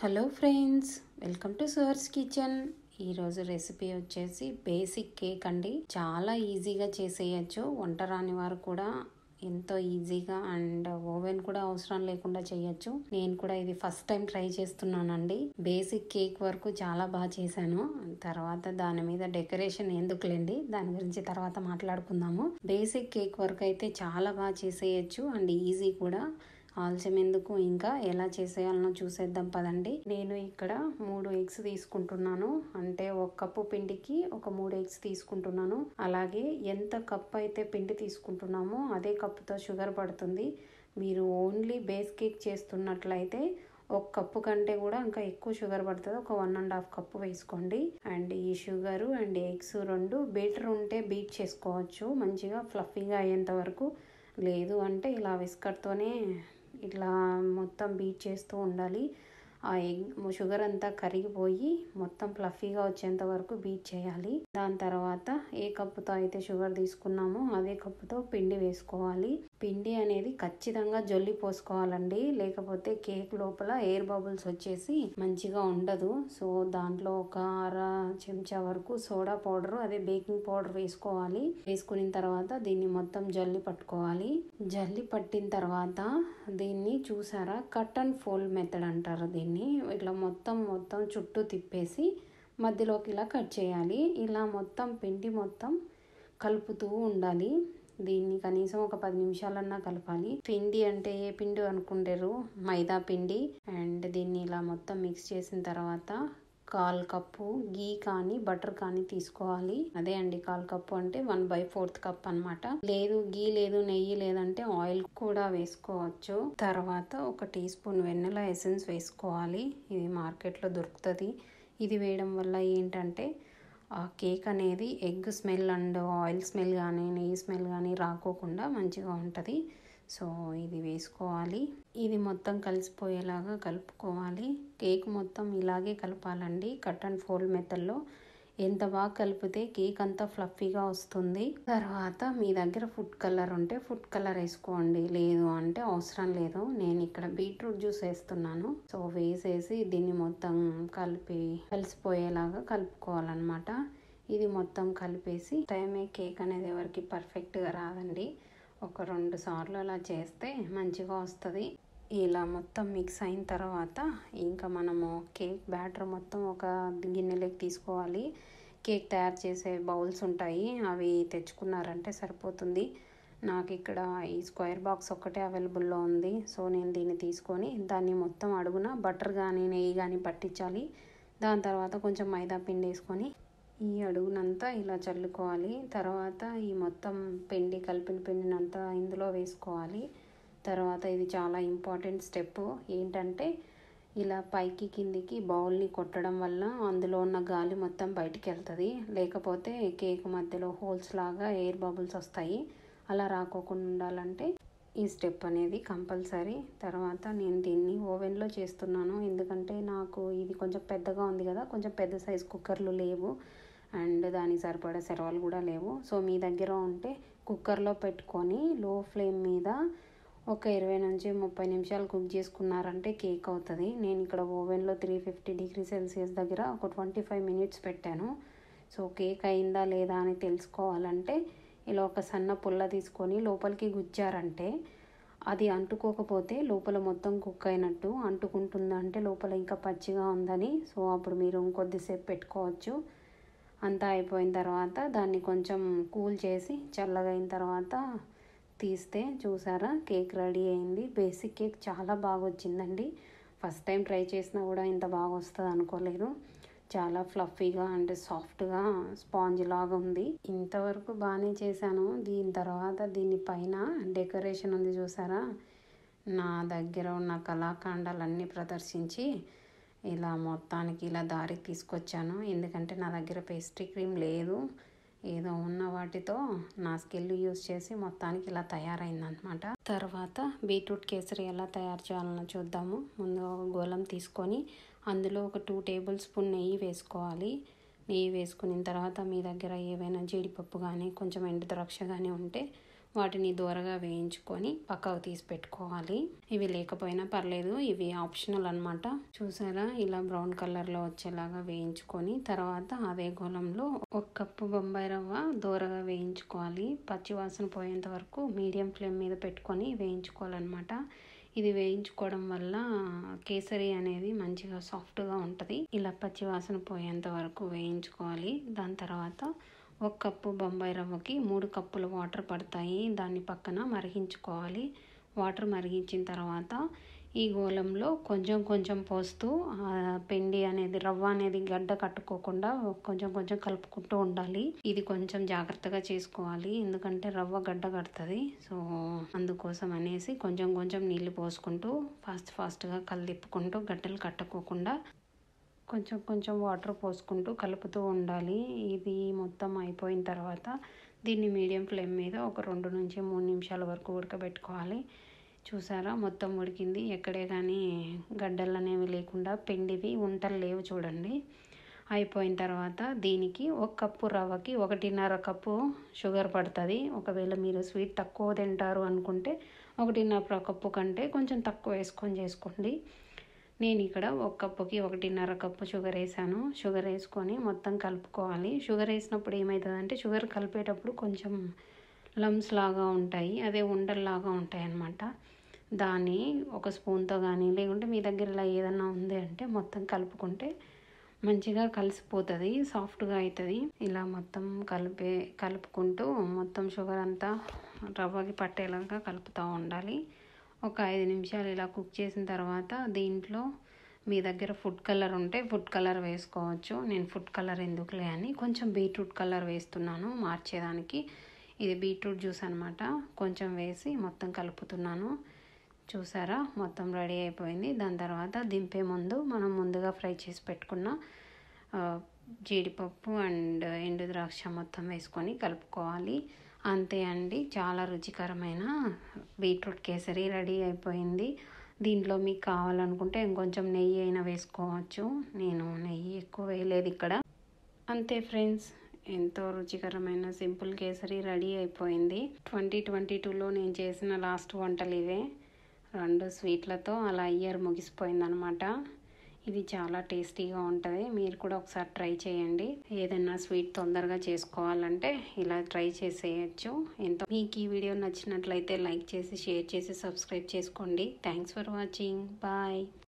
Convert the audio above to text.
hello friends welcome to Suvar's kitchen ఈరోజు recipe వచ్చేసి basic cake అండి చాలా ఈజీగా చేసేయచ్చు వంట రాని వారు కూడా ఎంతో ఈజీగా అండ్ ఓవెన్ కూడా అవసరం లేకుండా చేయొచ్చు నేను కూడా ఇది ఫస్ట్ టైం ట్రై చేస్తున్నానండి బేసిక్ కేక్ వరకు చాలా బాగా చేశాను తర్వాత దాని మీద డెకరేషన్ ఎందుకులేండి దాని గురించి తర్వాత మాట్లాడుకుందాము బేసిక్ కేక్ వరకు అయితే చాలా బాగా చేసేయచ్చు అండ్ ఈజీ కూడా ఆలస్యం ఎందుకు ఇంకా ఎలా చేసేయాలనో చూసేద్దాం పదండి నేను ఇక్కడ మూడు ఎగ్స్ తీసుకుంటున్నాను అంటే ఒక కప్పు పిండికి ఒక మూడు ఎగ్స్ తీసుకుంటున్నాను అలాగే ఎంత కప్ అయితే పిండి తీసుకుంటున్నామో అదే కప్పుతో షుగర్ పడుతుంది మీరు ఓన్లీ బేస్ కేక్ చేస్తున్నట్లయితే ఒక కప్పు కంటే కూడా ఇంకా ఎక్కువ షుగర్ పడుతుంది ఒక వన్ అండ్ హాఫ్ కప్పు వేసుకోండి అండ్ ఈ షుగరు అండ్ ఎగ్స్ రెండు బీటర్ ఉంటే బీట్ చేసుకోవచ్చు మంచిగా ఫ్లఫీగా అయ్యేంత వరకు లేదు అంటే ఇలా విస్కర్తోనే ఇట్లా మొత్తం బీట్ చేస్తూ ఉండాలి ఆ ఎగ్ షుగర్ అంతా కరిగిపోయి మొత్తం ఫ్లఫీగా వచ్చేంత వరకు బీట్ చేయాలి దాని తర్వాత ఏ కప్పుతో అయితే షుగర్ తీసుకున్నామో అదే కప్పుతో పిండి వేసుకోవాలి పిండి అనేది ఖచ్చితంగా జొల్లి పోసుకోవాలండి లేకపోతే కేక్ లోపల ఎయిర్ బబుల్స్ వచ్చేసి మంచిగా ఉండదు సో దాంట్లో ఒక అర చెంచా వరకు సోడా పౌడర్ అదే బేకింగ్ పౌడర్ వేసుకోవాలి వేసుకున్న తర్వాత దీన్ని మొత్తం జల్లి పట్టుకోవాలి జల్లి పట్టిన తర్వాత దీన్ని చూసారా కట్ అండ్ ఫోల్డ్ మెథడ్ అంటారు దీన్ని ఇట్లా మొత్తం మొత్తం చుట్టూ తిప్పేసి మధ్యలోకి ఇలా కట్ చేయాలి ఇలా మొత్తం పిండి మొత్తం కలుపుతూ ఉండాలి దీన్ని కనీసం ఒక పది నిమిషాలన్నా కలపాలి పిండి అంటే ఏ పిండి అనుకుంటారు మైదా పిండి అండ్ దీన్ని ఇలా మొత్తం మిక్స్ చేసిన తర్వాత కాల్ కప్పు గీ కానీ బటర్ కానీ తీసుకోవాలి అదే అండి కాల్ కప్పు అంటే వన్ బై ఫోర్త్ కప్ అనమాట లేదు గీ లేదు నెయ్యి లేదంటే ఆయిల్ కూడా వేసుకోవచ్చు తర్వాత ఒక టీ స్పూన్ వెన్నెల ఎసెన్స్ వేసుకోవాలి ఇది మార్కెట్లో దొరుకుతుంది ఇది వేయడం వల్ల ఏంటంటే ఆ కేక్ అనేది egg smell and oil smell కానీ నెయ్యి స్మెల్ కానీ రాకోకుండా మంచిగా ఉంటుంది సో ఇది వేసుకోవాలి ఇది మొత్తం కలిసిపోయేలాగా కలుపుకోవాలి కేక్ మొత్తం ఇలాగే కలపాలండి కట్ అండ్ ఫోల్డ్ మెథడ్లో ఎంత బాగా కలిపితే కేక్ అంతా ఫ్లఫీగా వస్తుంది తర్వాత మీ దగ్గర ఫుడ్ కలర్ ఉంటే ఫుడ్ కలర్ వేసుకోండి లేదు అంటే అవసరం లేదు నేను ఇక్కడ బీట్రూట్ జ్యూస్ వేస్తున్నాను సో వేసేసి దీన్ని మొత్తం కలిపి కలిసిపోయేలాగా కలుపుకోవాలన్నమాట ఇది మొత్తం కలిపేసి టైమే కేక్ అనేది ఎవరికి పర్ఫెక్ట్గా రాదండి ఒక రెండు సార్లు అలా చేస్తే మంచిగా వస్తుంది ఇలా మొత్తం మిక్స్ అయిన తర్వాత ఇంకా మనము కేక్ బ్యాటర్ మొత్తం ఒక గిన్నెలోకి తీసుకోవాలి కేక్ తయారు చేసే బౌల్స్ ఉంటాయి అవి తెచ్చుకున్నారంటే సరిపోతుంది నాకు ఇక్కడ ఈ స్క్వేర్ బాక్స్ ఒక్కటే అవైలబుల్లో ఉంది సో నేను దీన్ని తీసుకొని దాన్ని మొత్తం అడుగున బటర్ కానీ నెయ్యి కానీ పట్టించాలి దాని తర్వాత కొంచెం మైదా పిండి వేసుకొని ఈ అడుగునంతా ఇలా చల్లుకోవాలి తర్వాత ఈ మొత్తం పిండి కలిపిన పిండినంతా ఇందులో వేసుకోవాలి తర్వాత ఇది చాలా ఇంపార్టెంట్ స్టెప్ ఏంటంటే ఇలా పైకి కిందికి బౌల్ని కొట్టడం వల్ల అందులో ఉన్న గాలి మొత్తం బయటికి వెళ్తుంది లేకపోతే కేక్ మధ్యలో హోల్స్ లాగా ఎయిర్ బబుల్స్ వస్తాయి అలా రాకోకుండా ఉండాలంటే ఈ స్టెప్ అనేది కంపల్సరీ తర్వాత నేను దీన్ని ఓవెన్లో చేస్తున్నాను ఎందుకంటే నాకు ఇది కొంచెం పెద్దగా ఉంది కదా కొంచెం పెద్ద సైజ్ కుక్కర్లు లేవు అండ్ దానికి సరిపడా సెరవలు కూడా లేవు సో మీ దగ్గర ఉంటే కుక్కర్లో పెట్టుకొని లో ఫ్లేమ్ మీద ఒక ఇరవై నుంచి ముప్పై నిమిషాలు కుక్ చేసుకున్నారంటే కేక్ అవుతుంది నేను ఇక్కడ ఓవెన్లో త్రీ ఫిఫ్టీ డిగ్రీ సెల్సియస్ దగ్గర ఒక ట్వంటీ ఫైవ్ మినిట్స్ పెట్టాను సో కేక్ అయిందా లేదా అని తెలుసుకోవాలంటే ఇలా ఒక సన్న పుల్ల తీసుకొని లోపలికి గుచ్చారంటే అది అంటుకోకపోతే లోపల మొత్తం కుక్ అయినట్టు అంటుకుంటుందంటే లోపల ఇంకా పచ్చిగా ఉందని సో అప్పుడు మీరు ఇంకొద్దిసేపు పెట్టుకోవచ్చు అంతా అయిపోయిన తర్వాత దాన్ని కొంచెం కూల్ చేసి చల్లగా అయిన తర్వాత తీస్తే చూసారా కేక్ రెడీ అయింది బేసిక్ కేక్ చాలా బాగా వచ్చిందండి ఫస్ట్ టైం ట్రై చేసినా కూడా ఇంత బాగా వస్తుంది అనుకోలేదు చాలా ఫ్లఫీగా అంటే సాఫ్ట్గా స్పాంజ్ లాగా ఉంది ఇంతవరకు బాగానే చేశాను దీని తర్వాత దీని పైన డెకరేషన్ ఉంది చూసారా నా దగ్గర ఉన్న కళాఖండాలన్నీ ప్రదర్శించి ఇలా మొత్తానికి ఇలా దారికి తీసుకొచ్చాను ఎందుకంటే నా దగ్గర పేస్ట్రీ క్రీమ్ లేదు ఏదో ఉన్న వాటితో నా స్కిల్ యూస్ చేసి మొత్తానికి ఇలా తయారైందనమాట తర్వాత బీట్రూట్ కేసరి ఎలా తయారు చేయాలనో చూద్దాము ముందు గోళం తీసుకొని అందులో ఒక టూ టేబుల్ స్పూన్ నెయ్యి వేసుకోవాలి నెయ్యి వేసుకున్న తర్వాత మీ దగ్గర ఏవైనా జీడిపప్పు కానీ కొంచెం ఎండు ద్రాక్ష కానీ ఉంటే వాటిని దూరగా వేయించుకొని పక్కకు తీసి పెట్టుకోవాలి ఇవి లేకపోయినా పర్లేదు ఇవి ఆప్షనల్ అనమాట చూసారా ఇలా బ్రౌన్ కలర్లో వచ్చేలాగా వేయించుకొని తర్వాత అదే గోళంలో ఒక కప్పు బొంబాయి రవ్వ దూరగా వేయించుకోవాలి పచ్చివాసన పోయేంత వరకు మీడియం ఫ్లేమ్ మీద పెట్టుకొని వేయించుకోవాలన్నమాట ఇది వేయించుకోవడం వల్ల కేసరి అనేది మంచిగా సాఫ్ట్గా ఉంటుంది ఇలా పచ్చివాసన పోయేంత వరకు వేయించుకోవాలి దాని తర్వాత ఒక కప్పు బొంబాయి రవ్వకి మూడు కప్పులు వాటర్ పడతాయి దాన్ని పక్కన మరిగించుకోవాలి వాటర్ మరిగించిన తర్వాత ఈ గోళంలో కొంచెం కొంచెం పోస్తూ పిండి అనేది రవ్వ అనేది గడ్డ కట్టుకోకుండా కొంచెం కొంచెం కలుపుకుంటూ ఉండాలి ఇది కొంచెం జాగ్రత్తగా చేసుకోవాలి ఎందుకంటే రవ్వ గడ్డ కడుతుంది సో అందుకోసం అనేసి కొంచెం కొంచెం నీళ్ళు పోసుకుంటూ ఫాస్ట్ ఫాస్ట్గా కలిపుకుంటూ గడ్డలు కట్టుకోకుండా కొంచెం కొంచెం వాటర్ పోసుకుంటూ కలుపుతూ ఉండాలి ఇది మొత్తం అయిపోయిన తర్వాత దీన్ని మీడియం ఫ్లేమ్ మీద ఒక రెండు నుంచి మూడు నిమిషాల వరకు ఉడకబెట్టుకోవాలి చూసారా మొత్తం ఉడికింది ఎక్కడే కానీ గడ్డలు అనేవి లేకుండా పిండివి ఉంటలు లేవు చూడండి అయిపోయిన తర్వాత దీనికి ఒక కప్పు రవ్వకి ఒకటిన్నర కప్పు షుగర్ పడుతుంది ఒకవేళ మీరు స్వీట్ తక్కువ తింటారు అనుకుంటే ఒకటిన్నర కప్పు కంటే కొంచెం తక్కువ వేసుకొని చేసుకోండి నేను ఇక్కడ ఒక కప్పుకి ఒకటిన్నర కప్పు షుగర్ వేసాను షుగర్ వేసుకొని మొత్తం కలుపుకోవాలి షుగర్ వేసినప్పుడు ఏమవుతుందంటే షుగర్ కలిపేటప్పుడు కొంచెం లమ్స్ లాగా ఉంటాయి అదే ఉండల్లాగా ఉంటాయి అన్నమాట దాన్ని ఒక స్పూన్తో కానీ లేకుంటే మీ దగ్గర ఇలా ఏదన్నా ఉంది అంటే మొత్తం కలుపుకుంటే మంచిగా కలిసిపోతుంది సాఫ్ట్గా అవుతుంది ఇలా మొత్తం కలిపే కలుపుకుంటూ మొత్తం షుగర్ అంతా రవ్వకి పట్టేలాగా కలుపుతూ ఉండాలి ఒక ఐదు నిమిషాలు ఇలా కుక్ చేసిన తర్వాత దీంట్లో మీ దగ్గర ఫుడ్ కలర్ ఉంటే ఫుడ్ కలర్ వేసుకోవచ్చు నేను ఫుడ్ కలర్ ఎందుకులే అని కొంచెం బీట్రూట్ కలర్ వేస్తున్నాను మార్చేదానికి ఇది బీట్రూట్ జ్యూస్ అనమాట కొంచెం వేసి మొత్తం కలుపుతున్నాను చూసారా మొత్తం రెడీ అయిపోయింది దాని తర్వాత దింపే ముందు మనం ముందుగా ఫ్రై చేసి పెట్టుకున్న జీడిపప్పు అండ్ ఎండు ద్రాక్ష మొత్తం వేసుకొని కలుపుకోవాలి అంతే అండి చాలా రుచికరమైన బీట్రూట్ కేసరి రెడీ అయిపోయింది దీంట్లో మీకు కావాలనుకుంటే ఇంకొంచెం నెయ్యి అయినా వేసుకోవచ్చు నేను నెయ్యి ఎక్కువ వేయలేదు ఇక్కడ అంతే ఫ్రెండ్స్ ఎంతో రుచికరమైన సింపుల్ కేసరి రెడీ అయిపోయింది ట్వంటీ ట్వంటీ టూలో నేను చేసిన లాస్ట్ వంటలు ఇవే రెండు స్వీట్లతో అలా ఇయర్ ముగిసిపోయిందనమాట ఇది చాలా టేస్టీగా ఉంటుంది మీరు కూడా ఒకసారి ట్రై చేయండి ఏదైనా స్వీట్ తొందరగా చేసుకోవాలంటే ఇలా ట్రై చేసేయచ్చు ఎంతో మీకు ఈ వీడియో నచ్చినట్లయితే లైక్ చేసి షేర్ చేసి సబ్స్క్రైబ్ చేసుకోండి థ్యాంక్స్ ఫర్ వాచింగ్ బాయ్